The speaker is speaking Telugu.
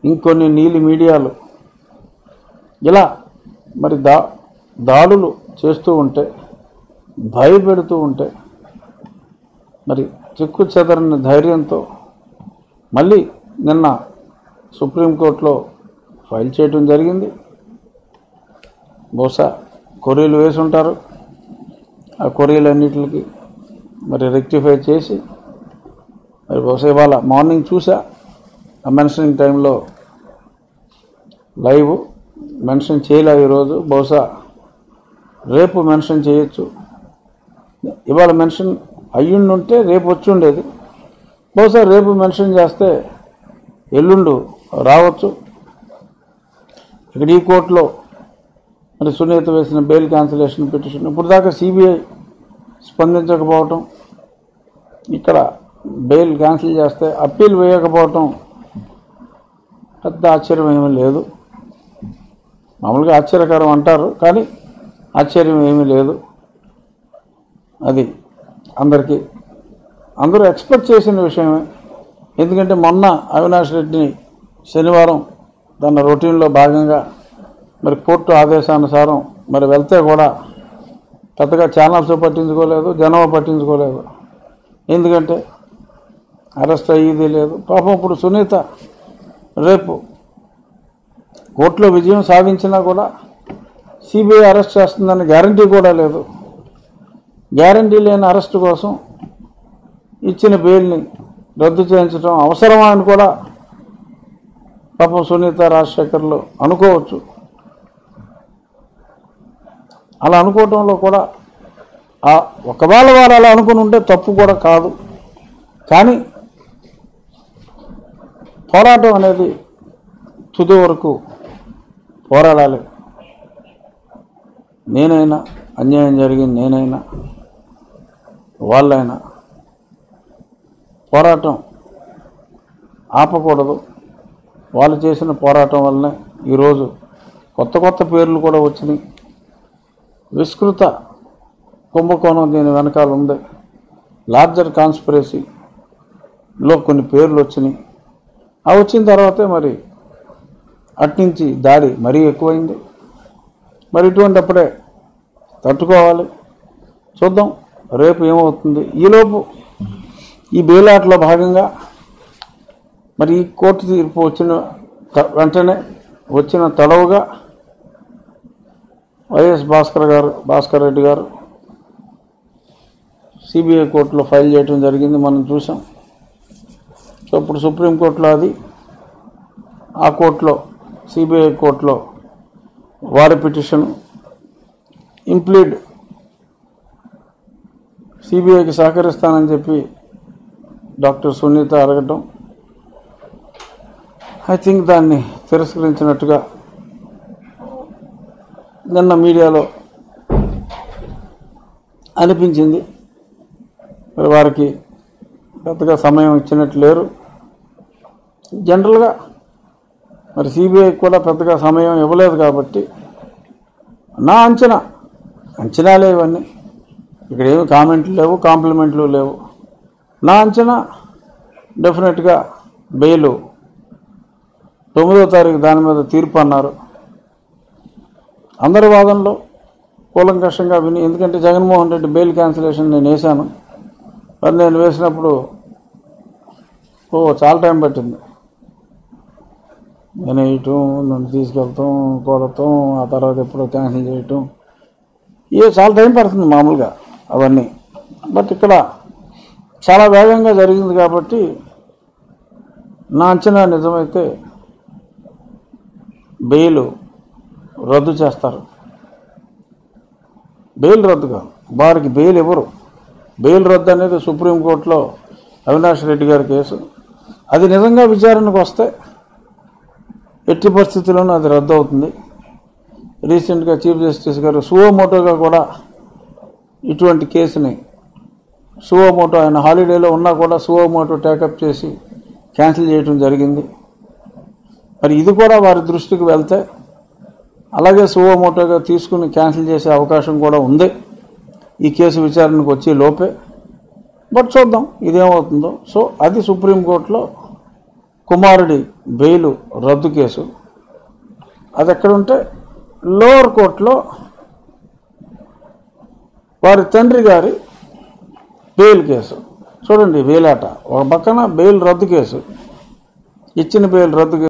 ఇంకొన్ని నీలి మీడియాలు ఇలా మరి దా దాడులు చేస్తూ ఉంటే భయపెడుతూ ఉంటే మరి చిక్కు చెదరని ధైర్యంతో మళ్ళీ నిన్న సుప్రీంకోర్టులో ఫైల్ చేయడం జరిగింది బహుశా కొరియలు వేసి ఉంటారు ఆ కొరియలన్నిటికి మరి రెక్టిఫై చేసి మరి బహుశా ఇవాళ మార్నింగ్ చూసా ఆ మెన్షనింగ్ టైంలో లైవ్ మెన్షన్ చేయలే ఈరోజు బహుశా రేపు మెన్షన్ చేయొచ్చు ఇవాళ మెన్షన్ అయ్యుండుంటే రేపు వచ్చి ఉండేది బహుశా రేపు మెన్షన్ చేస్తే ఎల్లుండు రావచ్చు ఇక్కడ ఈ కోర్టులో మరి సునీత వేసిన బెయిల్ క్యాన్సిలేషన్ పిటిషన్ ఇప్పుడు దాకా సిబిఐ స్పందించకపోవటం ఇక్కడ బెయిల్ క్యాన్సిల్ చేస్తే అప్పీల్ వేయకపోవటం పెద్ద ఆశ్చర్యం ఏమీ లేదు మామూలుగా ఆశ్చర్యకరం అంటారు కానీ ఆశ్చర్యం ఏమీ లేదు అది అందరికీ అందరూ ఎక్స్పెక్ట్ చేసిన విషయమే ఎందుకంటే మొన్న అవినాష్ రెడ్డిని శనివారం తన రొటీన్లో భాగంగా మరి కోర్టు ఆదేశానుసారం మరి వెళ్తే కూడా పెద్దగా ఛానల్స్ పట్టించుకోలేదు జనం పట్టించుకోలేదు ఎందుకంటే అరెస్ట్ అయ్యేది లేదు పాపం ఇప్పుడు సునీత రేపు కోర్టులో విజయం సాధించినా కూడా సిబిఐ అరెస్ట్ చేస్తుందని గ్యారంటీ కూడా లేదు గ్యారంటీ లేని అరెస్ట్ కోసం ఇచ్చిన బెయిల్ని రద్దు చేయించడం అవసరమా అని కూడా పాపం సునీత రాజశేఖర్లు అనుకోవచ్చు అలా అనుకోవటంలో కూడా ఆ ఒకవేళ వారు అలా అనుకుని ఉంటే తప్పు కూడా కాదు కానీ పోరాటం అనేది తుది వరకు పోరాడాలి నేనైనా అన్యాయం జరిగింది నేనైనా వాళ్ళైనా పోరాటం ఆపకూడదు వాళ్ళు చేసిన పోరాటం వల్లనే ఈరోజు కొత్త కొత్త పేర్లు కూడా వచ్చినాయి విస్తృత కుంభకోణం దీని వెనకాల ఉంది లార్జర్ కాన్స్పిరసీలో కొన్ని పేర్లు వచ్చినాయి ఆ వచ్చిన తర్వాతే మరి అట్నుంచి దాడి మరీ ఎక్కువైంది మరి ఇటువంటిప్పుడే తట్టుకోవాలి చూద్దాం రేపు ఏమవుతుంది ఈలోపు ఈ బెయిలాట్లో భాగంగా మరి ఈ కోర్టు తీర్పు వచ్చిన త- వెంటనే వచ్చిన తడవుగా వైఎస్ భాస్కర్ గారు భాస్కర్ రెడ్డి గారు సిబిఐ కోర్టులో ఫైల్ చేయడం జరిగింది మనం చూసాం సో ఇప్పుడు సుప్రీంకోర్టులో అది ఆ కోర్టులో సిబిఐ కోర్టులో వారి పిటిషన్ ఇంప్లీడ్ సిబిఐకి సహకరిస్తానని చెప్పి డాక్టర్ సునీత అడగటం ఐ థింక్ దాన్ని తిరస్కరించినట్టుగా నిన్న మీడియాలో అనిపించింది మరి వారికి పెద్దగా సమయం ఇచ్చినట్టు లేరు జనరల్గా మరి సిబిఐకి కూడా పెద్దగా సమయం ఇవ్వలేదు కాబట్టి నా అంచనా అంచనాలే ఇవన్నీ ఇక్కడ ఏమి కామెంట్లు లేవు కాంప్లిమెంట్లు లేవు నా అంచనా డెఫినెట్గా బెయిలు తొమ్మిదో తారీఖు దాని మీద తీర్పు అన్నారు అందరి వాదనలో కూలంకషంగా విని ఎందుకంటే జగన్మోహన్ రెడ్డి బెయిల్ క్యాన్సిలేషన్ నేను వేశాను మరి నేను వేసినప్పుడు ఓ చాలా టైం పట్టింది నేను వేయటం నన్ను తీసుకెళ్తాం కొడతాం ఆ తర్వాత ఎప్పుడో క్యాన్సిల్ చేయటం ఇవే చాలా టైం పడుతుంది మామూలుగా అవన్నీ బట్ ఇక్కడ చాలా వేగంగా జరిగింది కాబట్టి నా అంచనా నిజమైతే బెయిల్ రద్దు చేస్తారు బెయిల్ రద్దు కాదు వారికి బెయిల్ ఇవ్వరు బెయిల్ రద్దు అనేది సుప్రీంకోర్టులో అవినాష్ రెడ్డి గారి కేసు అది నిజంగా విచారణకు వస్తే ఎట్టి పరిస్థితుల్లోనూ అది రద్దు అవుతుంది రీసెంట్గా చీఫ్ జస్టిస్ గారు సువోమోటోగా కూడా ఇటువంటి కేసుని సువోమోటో ఆయన హాలిడేలో ఉన్నా కూడా సువోమోటో టేకప్ చేసి క్యాన్సిల్ చేయడం జరిగింది మరి ఇది కూడా వారి దృష్టికి వెళ్తే అలాగే సువోమోటోగా తీసుకుని క్యాన్సిల్ చేసే అవకాశం కూడా ఉంది ఈ కేసు విచారణకు వచ్చే లోపే బట్ చూద్దాం ఇదేమవుతుందో సో అది సుప్రీంకోర్టులో కుమారుడి బెయిలు రద్దు కేసు అది ఎక్కడ ఉంటే లోవర్ కోర్టులో వారి తండ్రి గారి బెయిల్ కేసు చూడండి వేలాట ఒక పక్కన బెయిల్ రద్దు కేసు ఇచ్చిన బెయిల్ రద్దు కేసు